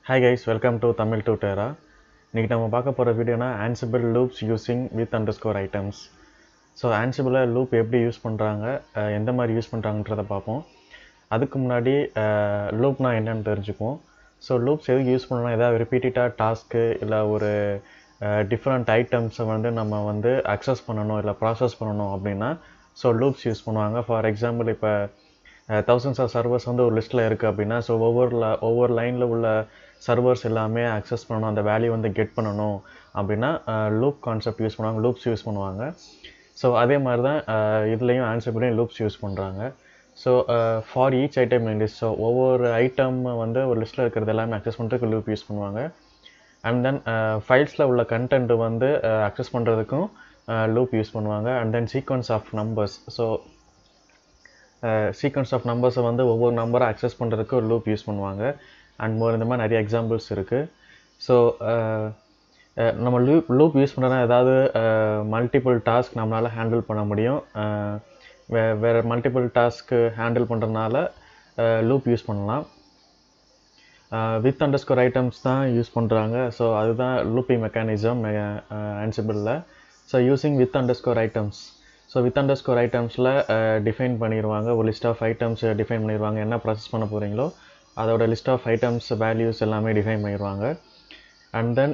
hi guys welcome to Tamil டூட்டரா இன்றைக்கி நம்ம பார்க்க போகிற வீடியோனா Ansible loops using with underscore items so ஆன்சிபிளில் லூப் எப்படி யூஸ் பண்ணுறாங்க எந்த மாதிரி யூஸ் பண்ணுறாங்கன்றத பார்ப்போம் அதுக்கு முன்னாடி லூப்னா என்னன்னு தெரிஞ்சுக்குவோம் ஸோ லூப்ஸ் எதுக்கு யூஸ் பண்ணலாம் ஏதாவது ரிப்பீட்டடாக டாஸ்க்கு இல்லை ஒரு டிஃப்ரெண்ட் ஐட்டம்ஸை வந்து நம்ம வந்து அக்சஸ் பண்ணணும் இல்லை ப்ராசஸ் பண்ணணும் அப்படின்னா ஸோ லூப்ஸ் யூஸ் பண்ணுவாங்க ஃபார் எக்ஸாம்பிள் இப்போ தௌசண்ட்ஸ் ஆஃப் சர்வர்ஸ் வந்து ஒரு லிஸ்ட்டில் இருக்குது அப்படின்னா ஸோ ஒவ்வொரு ல- ஒவ்வொரு லைனில் உள்ள சர்வர்ஸ் எல்லாமே அக்சஸ் பண்ணணும் அந்த வேல்யூ வந்து கெட் பண்ணணும் அப்படின்னா லூப் கான்செப்ட் யூஸ் பண்ணுவாங்க லூப்ஸ் யூஸ் பண்ணுவாங்க ஸோ அதே மாதிரி தான் இதுலேயும் ஆன்சர்லையும் லூப்ஸ் யூஸ் பண்ணுறாங்க so for each item in list so ஒவ்வொரு ஐட்டம் வந்து ஒரு லிஸ்ட்டில் இருக்கிறது எல்லாமே அக்சஸ் பண்ணுறதுக்கு லூப் யூஸ் பண்ணுவாங்க அண்ட் தென் ஃபைல்ஸில் உள்ள கண்டென்ட் வந்து அக்சஸ் பண்ணுறதுக்கும் லூப் யூஸ் பண்ணுவாங்க and then sequence of numbers so sequence of நம்பர்ஸை வந்து ஒவ்வொரு நம்பரை அக்சஸ் பண்ணுறதுக்கு ஒரு லூப் யூஸ் பண்ணுவாங்க அண்ட் மோர் இந்த மாதிரி நிறைய எக்ஸாம்பிள்ஸ் இருக்குது ஸோ நம்ம லூப் லூப் யூஸ் பண்ணுறதுனா ஏதாவது மல்டிபிள் டாஸ்க் நம்மளால் ஹேண்டில் பண்ண முடியும் அஹ், வே வேறு மல்டிபிள் டாஸ்க்கு ஹேண்டில் பண்ணுறதுனால லூப் யூஸ் பண்ணலாம் வித் அண்டர் ஸ்கோர் ஐட்டம்ஸ் தான் யூஸ் பண்ணுறாங்க ஸோ அதுதான் லூப்பிங் மெக்கானிசம் ஆன்சிபிளில் so using with underscore items so with underscore ஐட்டம்ஸில் டிஃபைன் பண்ணிடுவாங்க ஒரு லிஸ்ட் ஆஃப் ஐட்டம்ஸ் டிஃபைன் பண்ணிடுவாங்க என்ன ப்ராசஸ் பண்ண போகிறீங்களோ அதோட லிஸ்ட் ஆஃப் ஐட்டம்ஸ் வேல்யூஸ் எல்லாமே டிஃபைன் பண்ணிடுவாங்க and then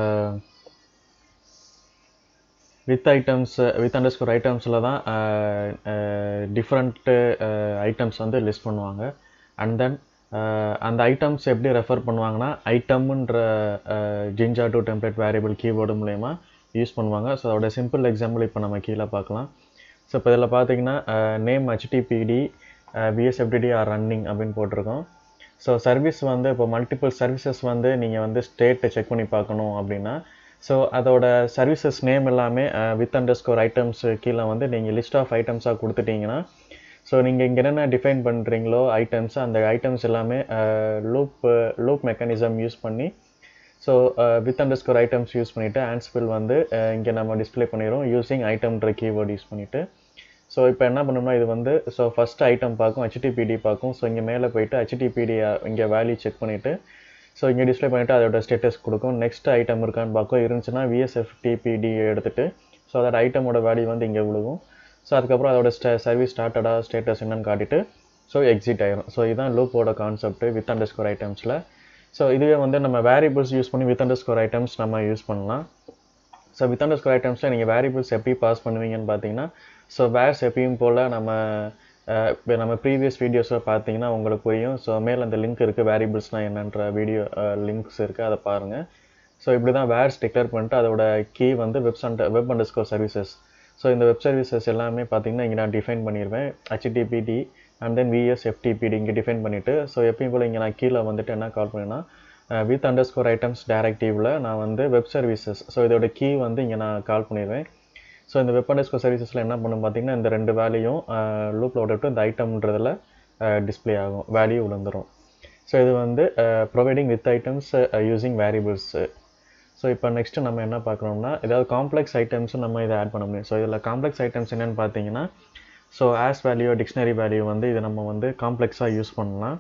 with items with underscore ஐட்டம்ஸில் தான் டிஃப்ரெண்ட்டு ஐட்டம்ஸ் வந்து லிஸ்ட் பண்ணுவாங்க அண்ட் தென் அந்த ஐட்டம்ஸ் எப்படி ரெஃபர் பண்ணுவாங்கன்னா ஐட்டம்ன்ற Jinja two template variable keyword மூலயமா யூஸ் பண்ணுவாங்க ஸோ அதோட சிம்பிள் எக்ஸாம்பிள் இப்போ நம்ம கீழே பார்க்கலாம் ஸோ இப்போ இதில் பார்த்தீங்கன்னா name HTTPD VSFTPD are running அப்படின்னு போட்டிருக்கோம் ஸோ சர்வீஸ் வந்து இப்போ மல்டிபிள் சர்வீசஸ் வந்து நீங்கள் வந்து ஸ்டேட்டை செக் பண்ணி பார்க்கணும் அப்படின்னா ஸோ அதோட சர்வீசஸ் நேம் எல்லாமே வித் அண்டர் ஸ்கோர் ஐட்டம்ஸ் கீழே வந்து நீங்கள் லிஸ்ட் ஆஃப் ஐட்டம்ஸாக கொடுத்துட்டீங்கன்னா ஸோ நீங்கள் இங்கே என்னென்ன டிஃபைன் பண்ணுறீங்களோ ஐட்டம்ஸ் அந்த ஐட்டம்ஸ் எல்லாமே லூப் லூப் மெக்கானிசம் யூஸ் பண்ணி so with underscore items use பண்ணிவிட்டு ஆன்ஸ்பில் வந்து இங்கே நம்ம டிஸ்ப்ளே பண்ணிடுறோம் யூஸிங் ஐட்டம்ன்ற கீவேர்ட் யூஸ் பண்ணிவிட்டு ஸோ இப்போ என்ன பண்ணணும்னா இது வந்து ஸோ ஃபஸ்ட் ஐட்டம் பார்க்கும் ஹெச்டிபிடி பார்க்கும் ஸோ இங்கே மேலே போயிட்டு ஹெச்டிபிடி இங்கே வேல்யூ செக் பண்ணிவிட்டு ஸோ இங்கே டிஸ்ப்ளே பண்ணிவிட்டு அதோட ஸ்டேட்டஸ் கொடுக்கும் நெக்ஸ்ட் ஐட்டம் இருக்கான்னு பார்க்கும் இருந்துச்சுன்னா விஎஸ்எஃப் டிபிடி எடுத்துகிட்டு ஸோ அதோட ஐட்டமோட வேல்யூ வந்து இங்கே விழுகும் ஸோ அதுக்கப்புறம் அதோட ஸ்டே சர்வீஸ் ஸ்டார்டடா ஸ்டேட்டஸ் என்னன்னு காட்டிட்டு ஸோ எக்ஸிட் ஆயிரும் ஸோ இதுதான் லூப்போட கான்செப்ட் வித் அண்டர் ஸ்கோர் ஐட்டம்ஸில் ஸோ இதுவே வந்து நம்ம வேரியபிள்ஸ் யூஸ் பண்ணி வித் அண்டர் ஸ்கோர் ஐட்டம்ஸ் நம்ம யூஸ் பண்ணலாம் ஸோ வித் அண்டர் ஸ்கோர் ஐட்டம்ஸில் நீங்கள் வேரியபிள்ஸ் எப்படி பாஸ் பண்ணுவீங்கன்னு பார்த்தீங்கன்னா ஸோ வேர்ஸ் எப்பயும் போல் நம்ம இப்போ நம்ம ப்ரீவியஸ் வீடியோஸில் பார்த்தீங்கன்னா உங்களுக்கு புரியும் ஸோ மேலே அந்த லிங்க் இருக்குது வேரியபிள்ஸ்னால் என்னன்ற வீடியோ லிங்க்ஸ் இருக்குது அதை பாருங்கள் ஸோ இப்படி தான் வேர்ஸ் டிக்ளேர் பண்ணிட்டு அதோட கீ வந்து web under web underscore services so இந்த வெப் சர்வீசஸ் எல்லாமே பார்த்தீங்கன்னா இங்கே நான் டிஃபைன் பண்ணிடுவேன் ஹெச்டிபிடி அண்ட் தென் விஎஸ் எஃப்டிபிடி இங்கே டிஃபைன் பண்ணிவிட்டு ஸோ எப்பயும் போல் இங்கே நான் கீழே வந்துட்டு என்ன கால் பண்ணேன்னா வித் அண்டர் ஸ்கோர் ஐட்டம்ஸ் டேரக்டிவில் நான் வந்து வெப் சர்வீசஸ் ஸோ இதோட கீ வந்து இங்கே நான் கால் பண்ணிடுவேன் ஸோ இந்த வெப் அண்டர் ஸ்கோர் சர்வீசஸில் என்ன பண்ணும் பார்த்தீங்கன்னா இந்த ரெண்டு வேல்யூயும் லூப்பில் விட்டுட்டு இந்த ஐட்டம்ன்றதில் டிஸ்ப்ளே ஆகும் வேல்யூ விழுந்துரும் ஸோ இது வந்து providing with items using variables so இப்போ நெக்ஸ்ட்டு நம்ம என்ன பார்க்குறோம்னா ஏதாவது காம்ப்ளெக்ஸ் ஐட்டம்ஸும் நம்ம இதை ஆட் பண்ண முடியும் ஸோ இதில் காம்ப்ளெக்ஸ் ஐட்டம்ஸ் என்னென்னு பார்த்தீங்கன்னா so as value dictionary value வந்து இதை நம்ம வந்து காம்ப்ளெக்ஸாக யூஸ் பண்ணலாம்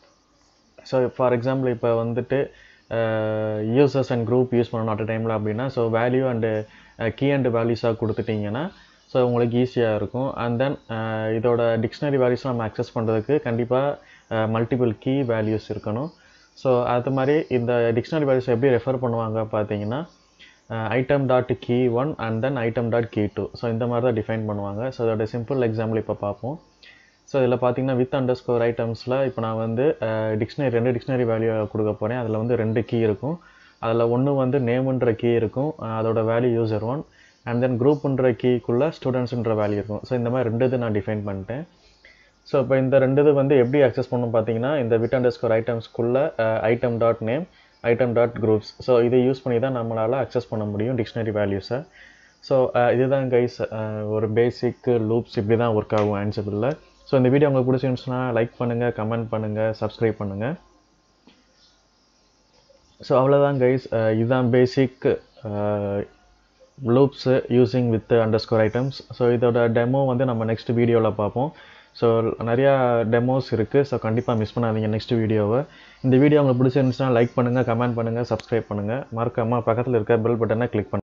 ஸோ ஃபார் எக்ஸாம்பிள் இப்போ வந்துட்டு யூசர்ஸ் அண்ட் குரூப் யூஸ் பண்ணணும் அட் டைமில் அப்படின்னா so value and key and வேல்யூஸாக கொடுத்துட்டிங்கன்னா ஸோ உங்களுக்கு ஈஸியாக இருக்கும் அண்ட் தென் இதோட டிக்ஷனரி வேல்யூஸ் நம்ம அக்சஸ் பண்ணுறதுக்கு கண்டிப்பாக மல்டிபிள் கீ வேல்யூஸ் இருக்கணும் ஸோ அது மாதிரி இந்த டிக்ஷனரி வேல்யூஸ் எப்படி ரெஃபர் பண்ணுவாங்க பார்த்தீங்கன்னா item dot key one and then item dot key two so இந்த மாதிரி தான் டிஃபைன் பண்ணுவாங்க ஸோ அதோட சிம்பிள் எக்ஸாம்பிள் இப்போ பார்ப்போம் ஸோ இதில் பார்த்தீங்கன்னா வித் அண்டர் ஸ்கோர் ஐட்டம்ஸில் இப்போ நான் வந்து டிக்ஷனரி ரெண்டு டிக்ஷனரி வேல்யூ கொடுக்க போகிறேன் அதில் வந்து ரெண்டு கீ இருக்கும் அதில் ஒன்று வந்து நேமுன்ற கீ இருக்கும் அஹ் அதோட value user one and then குரூப்புன்ற கீக்குள்ளே ஸ்டூடெண்ட்ஸுன்ற வேல்யூ இருக்கும் ஸோ இந்த மாதிரி ரெண்டு இது நான் டிஃபைன் பண்ணிட்டேன் ஸோ இப்போ இந்த ரெண்டு இது வந்து எப்படி அக்சஸ் பண்ணணும் பார்த்தீங்கன்னா இந்த வித் அண்டர் ஸ்கோர் ஐட்டம்ஸ்க்குள்ளே item dot name item dot groups so இதை யூஸ் பண்ணி தான் நம்மளால் அக்சஸ் பண்ண முடியும் டிக்ஷனரி வேல்யூஸை ஸோ இதுதான் கைஸ் ஒரு பேசிக் லூப்ஸ் இப்படி தான் ஒர்க் ஆகும் ஆன்சபிளில் ஸோ இந்த வீடியோ உங்களுக்கு பிடிச்சிருந்துச்சுன்னா லைக் பண்ணுங்கள் கமெண்ட் பண்ணுங்கள் சப்ஸ்கிரைப் பண்ணுங்கள் ஸோ அவ்வளோதான் கைஸ் இதுதான் basic loops using with underscore items so இதோட டெமோ வந்து நம்ம நெக்ஸ்ட் வீடியோவில் பார்ப்போம் ஸோ நிறையா டெமோஸ் இருக்குது ஸோ கண்டிப்பாக மிஸ் பண்ணாதீங்க நெக்ஸ்ட் வீடியோவை இந்த வீடியோ உங்களுக்கு பிடிச்சிருந்துச்சுன்னா லைக் பண்ணுங்கள் கமெண்ட் பண்ணுங்கள் சப்ஸ்கிரைப் பண்ணுங்கள் மறக்காமல் பக்கத்தில் இருக்க பெல் பட்டனை கிளிக் பண்ணுங்கள்